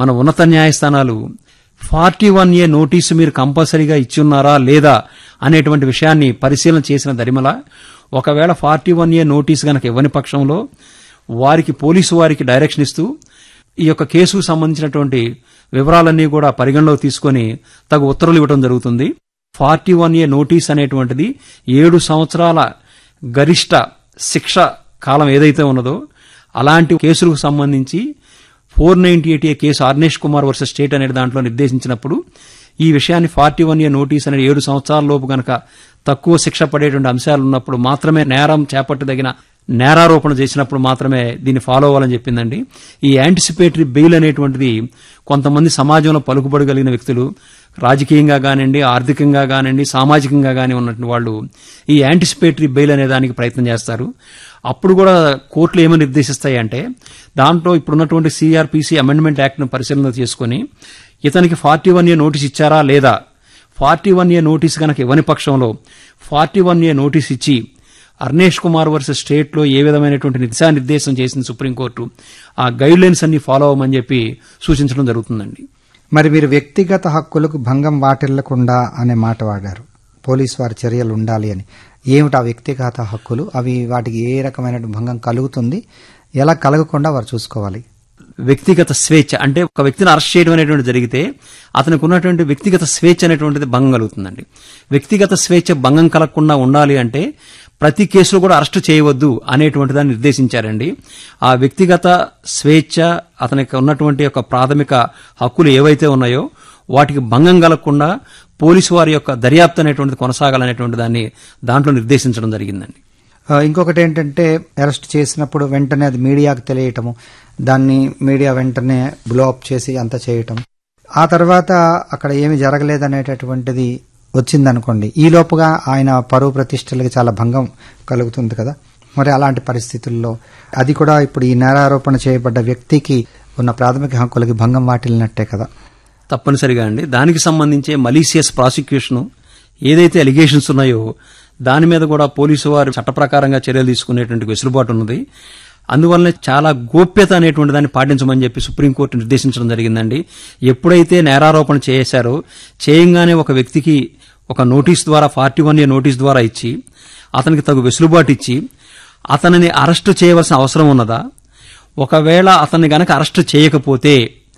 మన ఉన్నత న్యాయస్థానాలు ఫార్టీ వన్ ఏ నోటీసు మీరు కంపల్సరీగా ఇచ్చున్నారా లేదా అనేటువంటి విషయాన్ని పరిశీలన చేసిన దరిమల ఒకవేళ ఫార్టీ వన్ ఏ నోటీసు గనక ఇవ్వని పక్షంలో వారికి పోలీసు వారికి డైరెక్షన్ ఇస్తూ ఈ యొక్క కేసుకు సంబంధించినటువంటి వివరాలన్నీ కూడా పరిగణలోకి తీసుకొని తగు ఉత్తర్వులు ఇవ్వడం జరుగుతుంది ఫార్టీ వన్ ఏ నోటీస్ అనేటువంటిది ఏడు సంవత్సరాల గరిష్ట శిక్ష కాలం ఏదైతే ఉన్నదో అలాంటి కేసులకు సంబంధించి four ninety eight A case Arnesh Kumar versus state అనే దాంట్లో నిర్దేశించినప్పుడు ఈ విషయాన్ని ఫార్టీ వన్ ఏ నోటీస్ అనేది ఏడు సంవత్సరాల లోపు గనక తక్కువ శిక్ష పడేటువంటి అంశాలు ఉన్నప్పుడు మాత్రమే నేరం చేపట్టదగిన నేరారోపణ చేసినప్పుడు మాత్రమే దీన్ని ఫాలో అవ్వాలని చెప్పిందండి ఈ యాంటిసిపేటరీ బెయిల్ అనేటువంటిది కొంతమంది సమాజంలో పలుకుబడి కలిగిన వ్యక్తులు రాజకీయంగా కానివ్వండి ఆర్థికంగా కానివ్వండి సామాజికంగా కానీ ఉన్నటువంటి వాళ్ళు ఈ యాంటిసిపేటరీ బెయిల్ అనే దానికి ప్రయత్నం చేస్తారు అప్పుడు కూడా కోర్టులు ఏమని నిర్దేశిస్తాయి అంటే దాంట్లో ఇప్పుడున్నటువంటి సిఆర్పిసి అమెండ్మెంట్ యాక్ట్ను పరిశీలన చేసుకుని ఇతనికి ఫార్టీ వన్ ఏ నోటీస్ ఇచ్చారా లేదా ఫార్టీ వన్ ఏ నోటీస్ కనుక ఇవ్వని పక్షంలో ఫార్టీ వన్ ఏ నోటీస్ ఇచ్చి అర్నేష్ కుమార్ వర్సెస్ స్టేట్ లో ఏ విధమైనటువంటి దిశానిర్దేశం చేసింది సుప్రీంకోర్టు ఆ గైడ్ లైన్స్ అన్ని ఫాలో అవ్వమని చెప్పి సూచించడం జరుగుతుందండి మరి మీరు వ్యక్తిగత హక్కులకు భంగం వాటిల్లకుండా అనే మాట వాడారు పోలీసు వారి చర్యలు ఉండాలి అని ఏమిటి ఆ వ్యక్తిగత హక్కులు అవి వాటికి ఏ రకమైన భంగం కలుగుతుంది ఎలా కలగకుండా వారు చూసుకోవాలి వ్యక్తిగత స్వేచ్ఛ అంటే ఒక వ్యక్తిని అరెస్ట్ చేయడం అనేటువంటి జరిగితే అతనికి ఉన్నటువంటి వ్యక్తిగత స్వేచ్ఛ అనేటువంటిది భంగం కలుగుతుందండి వ్యక్తిగత స్వేచ్ఛ భంగం కలగకుండా ఉండాలి అంటే ప్రతి కేసులో కూడా అరెస్ట్ చేయవద్దు అనేటువంటి దాన్ని నిర్దేశించారండి ఆ వ్యక్తిగత స్వేచ్ఛ అతనికి ఉన్నటువంటి యొక్క ప్రాథమిక హక్కులు ఏవైతే ఉన్నాయో వాటికి భంగం కలగకుండా పోలీసు వారి యొక్క దర్యాప్తు అనేటువంటిది కొనసాగాలనేటువంటి దాన్ని దాంట్లో నిర్దేశించడం జరిగిందండి ఆ, ఇంకొకటి ఏంటంటే అరెస్ట్ చేసినప్పుడు వెంటనే అది మీడియాకు తెలియటము దాన్ని మీడియా వెంటనే బ్లో అప్ చేసి అంత చేయటం ఆ తర్వాత అక్కడ ఏమి జరగలేదనేటటువంటిది వచ్చిందనుకోండి ఈ లోపుగా ఆయన పరువు ప్రతిష్టలకి చాలా భంగం కలుగుతుంది కదా మరి అలాంటి పరిస్థితుల్లో అది కూడా ఇప్పుడు ఈ నేరారోపణ చేయబడ్డ వ్యక్తికి ఉన్న ప్రాథమిక హక్కులకి భంగం వాటిల్లినట్టే కదా తప్పనిసరిగా అండి దానికి సంబంధించే మలీసియస్ ప్రాసిక్యూషన్ ఏదైతే అలిగేషన్స్ ఉన్నాయో దాని మీద కూడా పోలీసు వారు చట్ట ప్రకారంగా చర్యలు తీసుకునేటువంటి వెసులుబాటు ఉన్నది అందువల్లనే చాలా గోప్యత అనేటువంటి దాన్ని పాటించమని చెప్పి సుప్రీంకోర్టు నిర్దేశించడం జరిగిందండి ఎప్పుడైతే నేరారోపణ చేశారో చేయంగానే ఒక వ్యక్తికి ఒక నోటీస్ ద్వారా ఫార్టీ వన్ ఏ నోటీస్ ద్వారా ఇచ్చి అతనికి తగు వెసులుబాటు ఇచ్చి అతనిని అరెస్టు చేయవలసిన అవసరం ఉన్నదా ఒకవేళ అతన్ని గనక అరెస్టు చేయకపోతే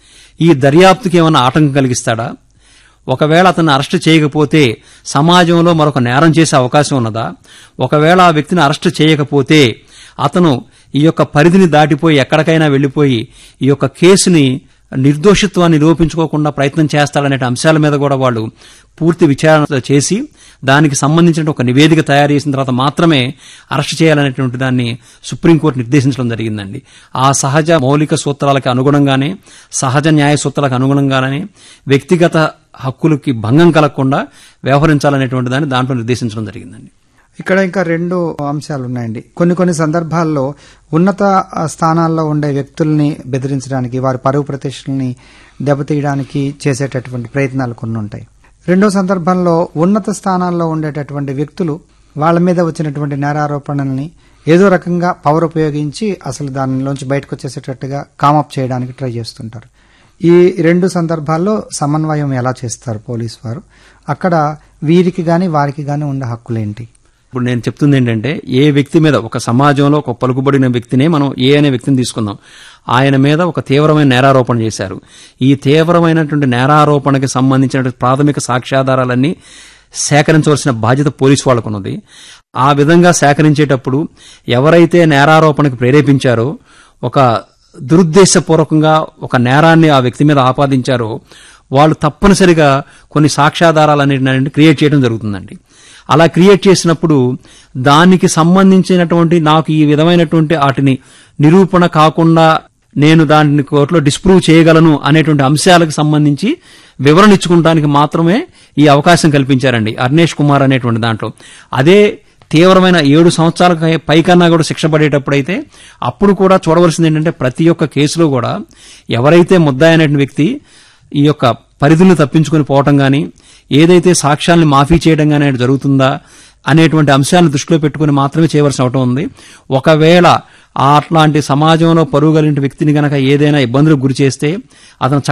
ఈ దర్యాప్తుకి ఏమైనా ఆటంకం కలిగిస్తాడా ఒకవేళ అతన్ని అరెస్టు చేయకపోతే సమాజంలో మరొక నేరం చేసే అవకాశం ఉన్నదా ఒకవేళ ఆ వ్యక్తిని అరెస్టు చేయకపోతే అతను ఈ యొక్క పరిధిని దాటిపోయి ఎక్కడికైనా వెళ్లిపోయి ఈ యొక్క కేసుని నిర్దోషిత్వాన్ని నిరూపించుకోకుండా ప్రయత్నం చేస్తాడనే అంశాల మీద కూడా వాళ్ళు పూర్తి విచారణ చేసి దానికి సంబంధించిన ఒక నివేదిక తయారు చేసిన తర్వాత మాత్రమే అరెస్ట్ చేయాలనేటువంటి దాన్ని సుప్రీంకోర్టు నిర్దేశించడం జరిగిందండి ఆ సహజ మౌలిక సూత్రాలకు అనుగుణంగానే సహజ న్యాయ సూత్రాలకు అనుగుణంగానే వ్యక్తిగత హక్కులకి భంగం కలగకుండా వ్యవహరించాలనేటువంటి దాన్ని దాంట్లో నిర్దేశించడం జరిగిందండి ఇక్కడ ఇంకా రెండు అంశాలు ఉన్నాయండి కొన్ని కొన్ని సందర్భాల్లో ఉన్నత ఆ, స్థానాల్లో ఉండే వ్యక్తుల్ని బెదిరించడానికి వారి పరువు ప్రతిష్టల్ని దెబ్బతీయడానికి చేసేటటువంటి ప్రయత్నాలు కొన్ని ఉంటాయి రెండో సందర్భంలో ఉన్నత స్థానాల్లో ఉండేటటువంటి వ్యక్తులు వాళ్ళ మీద వచ్చినటువంటి నేరారోపణల్ని ఏదో రకంగా పవర్ ఉపయోగించి అసలు దానిలోంచి బయటకు వచ్చేసేటట్టుగా కామప్ చేయడానికి ట్రై చేస్తుంటారు ఈ రెండు సందర్భాల్లో సమన్వయం ఎలా చేస్తారు పోలీసు వారు అక్కడ వీరికి గాని వారికి గాని ఉండే హక్కులేంటి ఇప్పుడు నేను చెప్తుంది ఏంటంటే ఏ వ్యక్తి మీద ఒక సమాజంలో ఒక పలుకుబడిన వ్యక్తినే మనం ఏ అనే వ్యక్తిని తీసుకుందాం ఆయన మీద ఒక తీవ్రమైన నేరారోపణ చేశారు ఈ తీవ్రమైనటువంటి నేరారోపణకి సంబంధించిన ప్రాథమిక సాక్ష్యాధారాలన్నీ సేకరించవలసిన బాధ్యత పోలీసు వాళ్ళకు ఉన్నది ఆ విధంగా సేకరించేటప్పుడు ఎవరైతే నేరారోపణకు ప్రేరేపించారో ఒక దురుద్దేశపూర్వకంగా ఒక నేరాన్ని ఆ వ్యక్తి మీద ఆపాదించారో వాళ్ళు తప్పనిసరిగా కొన్ని సాక్ష్యాధారాలన్నింటినీ క్రియేట్ చేయడం జరుగుతుందండి అలా క్రియేట్ చేసినప్పుడు దానికి సంబంధించినటువంటి నాకు ఈ విధమైనటువంటి వాటిని నిరూపణ కాకుండా నేను దానిని కోర్టులో డిస్ప్రూవ్ చేయగలను అనేటువంటి అంశాలకు సంబంధించి వివరణ ఇచ్చుకోవడానికి మాత్రమే ఈ అవకాశం కల్పించారండి అర్నేష్ కుమార్ అనేటువంటి దాంట్లో అదే తీవ్రమైన ఏడు సంవత్సరాల పైకన్నా కూడా శిక్ష పడేటప్పుడైతే అప్పుడు కూడా చూడవలసింది ఏంటంటే ప్రతి ఒక్క కేసులో కూడా ఎవరైతే ముద్దాయి అనేటువంటి వ్యక్తి ఈ యొక్క పరిధులను తప్పించుకొని పోవటం గాని ఏదైతే సాక్ష్యాలను మాఫీ చేయడం గానీ జరుగుతుందా అనేటువంటి అంశాలను దృష్టిలో పెట్టుకుని మాత్రమే చేయవలసిన అవటం ఉంది ఒకవేళ అట్లాంటి సమాజంలో పరువు కలిగిన వ్యక్తిని గనక ఏదైనా ఇబ్బందులకు గురి చేస్తే అతను